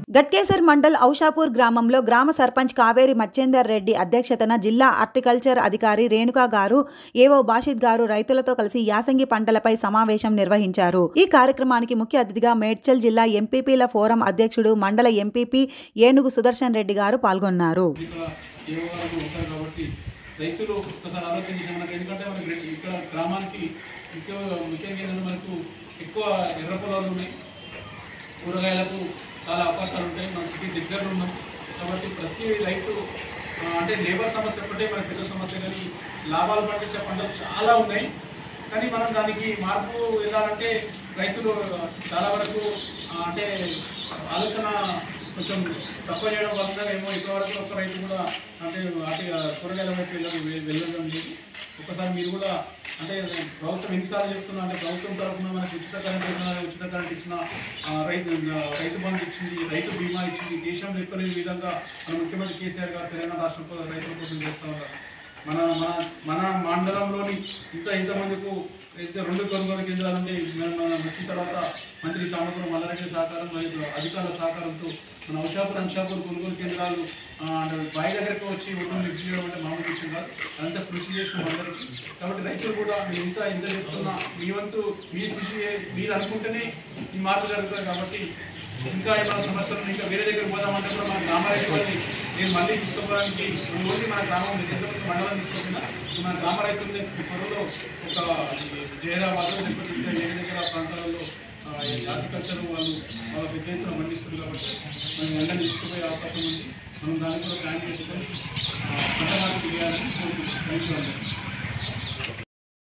గట్కేసర్ మండల్ ఔషాపూర్ గ్రామంలో గ్రామ సర్పంచ్ కావేరి మచ్చేందర్ రెడ్డి అధ్యక్షతన జిల్లా హార్టికల్చర్ అధికారి రేణుకా గారు ఏవో బాషిద్ గారు రైతులతో కలిసి యాసంగి పంటలపై సమావేశం నిర్వహించారు ఈ కార్యక్రమానికి ముఖ్య అతిథిగా మేడ్చల్ జిల్లా ఎంపీపీల ఫోరం అధ్యక్షుడు మండల ఎంపీపీ ఏనుగు సుదర్శన్ రెడ్డి గారు పాల్గొన్నారు ఇక్కడ యోగాలు ఉంటారు కాబట్టి రైతులు ఒకసారి ఆలోచన చేసి మనకి ఎందుకంటే మనకి రె- ఇక్కడ గ్రామానికి ముఖ్య ముఖ్యంగా ఏంటంటే మనకు ఎక్కువ ఎర్ర పొలాలు ఉన్నాయి కూరగాయలకు చాలా అవకాశాలు ఉంటాయి మన సిటీ దగ్గరలో ఉన్నాం కాబట్టి ప్రతి రైతు ఆ, అంటే లేబర్ సమస్య ఒకటే మన పెద్ద సమస్య కానీ లాభాలు పండించే పంటలు చాలా ఉన్నాయి కానీ మనం దానికి మార్పు వెళ్ళాలంటే రైతులు చాలా వరకు ఆ, అంటే ఆలోచన కొంచెం తక్కువ చేయడం వల్ల ఏమో ఇప్పటివరకు ఒక రైతు కూడా అంటే వాటి కూరగాయల వైపు వెళ్ళడం వెళ్ళడం లేదు ఒకసారి మీరు కూడా అంటే ప్రభుత్వం ఎన్నిసార్లు చెప్తున్నా అంటే ప్రభుత్వం తరఫున మనకి ఉచిత కరెంట్ ఇచ్చిన ఉచిత కరెంట్ ఇచ్చిన ఆ, రైతు ఆ, రైతు బంధు ఇచ్చింది రైతు బీమా ఇచ్చింది దేశంలో ఎక్కడ లేని విధంగా మన ముఖ్యమంత్రి కేసీఆర్ గారు తెలంగాణ రాష్ట్రం కోసం రైతుల కోసం చేస్తూ ఉన్నారు మన మన మన మండలంలోని ఇంత ఇంతమందికు అయితే రెండు కొనుగోలు కేంద్రాలు ఉంటాయి మనం మనం వచ్చిన తర్వాత మంత్రి చామపురం మల్లారెడ్డి సహకారం మరియు అధికారుల సహకారంతో మన ఔషాపూర్ అంశాపూర్ కొనుగోలు కేంద్రాలు ఆ, అంటే బావి దగ్గరకు వచ్చి ఒడ్డు లిఫ్ట్ చేయడం అంటే మామూలు విషయం కాదు అదంతా కృషి చేసిన అందరికీ కాబట్టి రైతులు కూడా మీరు ఇంత ఇంత చెప్తున్నా మీ వంతు మీ కృషి చే- మీరు అనుకుంటేనే ఈ మార్పు జరుగుతుంది కాబట్టి ఇంకా ఏమైనా సమస్యలు ఉన్నాయి, ఇంకా వేరే దగ్గర పోదామంటే కూడా మన గ్రామ రైతులని నేను మళ్ళీ తీసుకోవడానికి ఓన్లీ మన గ్రామం ఉంది. ఎంతమంది మండలం తీసుకోకుండా మన గ్రామ రైతుల్ని త్వరలో ఒక జయరాబాద్ లేకపోతే ఇంకా వేరే దగ్గర ప్రాంతాలలో ఆ, ఈ హార్టికల్చర్ వాళ్ళు వాళ్ళ పెద్ద ఎత్తున పండిస్తుంది కాబట్టి మనం ఎండని తీసుకుపోయే అవకాశం ఉంది మనం దాన్ని కూడా ప్లాన్ చేసుకొని ఆ, పంట మార్పు చేయాలని కోరుకుంటున్నాం థ్యాంక్ యూ అండి